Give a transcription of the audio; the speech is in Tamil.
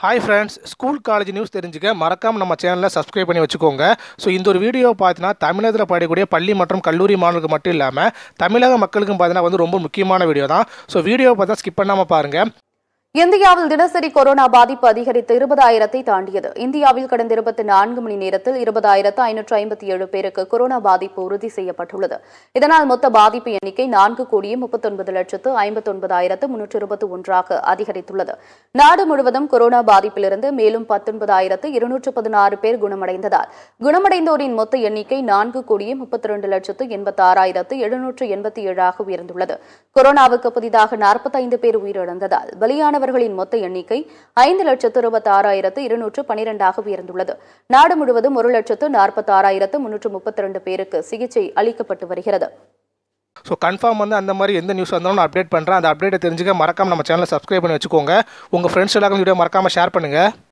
hi friends school college news தெரிஞ்சுக்க மறக்காமல் நம்ம சேனலில் சப்ஸ்கிரைப் பண்ணி வச்சுக்கோங்க ஸோ இந்த ஒரு வீடியோ பார்த்தீங்கன்னா தமிழகத்தில் படிக்கக்கூடிய பள்ளி மற்றும் கல்லூரி மாணவர்களுக்கு மட்டும் இல்லாமல் தமிழக மக்களுக்கும் பார்த்தீங்கன்னா வந்து ரொம்ப முக்கியமான வீடியோ தான் ஸோ வீடியோ பார்த்தா ஸ்கிப் பண்ணாமல் பாருங்கள் இந்தியாவில் தினசரி கொரோனா பாதிப்பு அதிகரித்து இருபதாயிரத்தை தாண்டியது இந்தியாவில் கடந்த இருபத்தி நான்கு மணி நேரத்தில் இருபதாயிரத்து ஐநூற்று ஐம்பத்தி ஏழு பேருக்கு கொரோனா பாதிப்பு உறுதி செய்யப்பட்டுள்ளது இதனால் மொத்த பாதிப்பு எண்ணிக்கை நான்கு கோடியே முப்பத்தொன்பது லட்சத்து ஐம்பத்தொன்பதாயிரத்து முன்னூற்று இருபத்தி ஒன்றாக அதிகரித்துள்ளது நாடு முழுவதும் கொரோனா பாதிப்பிலிருந்து மேலும் பத்தொன்பதாயிரத்து இருநூற்று பதினாறு பேர் குணமடைந்ததால் குணமடைந்தோரின் மொத்த எண்ணிக்கை நான்கு கோடியே முப்பத்தி இரண்டு லட்சத்து எண்பத்தாறாயிரத்து எழுநூற்று எண்பத்தி ஏழாக உயர்ந்துள்ளது கொரோனாவுக்கு புதிதாக நாற்பத்தைந்து பேர் உயிரிழந்ததால் பலியானவர்களின் மொத்த எண்ணிக்கை ஐந்து லட்சத்து இருபத்தாறாயிரத்து இருநூற்று பனிரெண்டாக உயர்ந்துள்ளது நாடு முழுவதும் ஒரு லட்சத்து நாற்பத்தாறாயிரத்து முன்னூற்று முப்பத்தி இரண்டு பேருக்கு சிகிச்சை அளிக்கப்பட்டு வருகிறது ஸோ கன்ஃபார்ம் வந்து அந்த மாதிரி எந்த நியூஸ் வந்தாலும் நான் அப்டேட் பண்ணுறேன் அந்த அப்டேட்டை தெரிஞ்சுக்க மறக்காமல் நம்ம சேனலை சப்ஸ்கிரைப் பண்ணி வச்சுக்கோங்க உங்கள் ஃப்ரெண்ட்ஸ் எல்லாருக்கும் வீடியோ மறக்காமல் ஷேர் பண்ணுங்கள்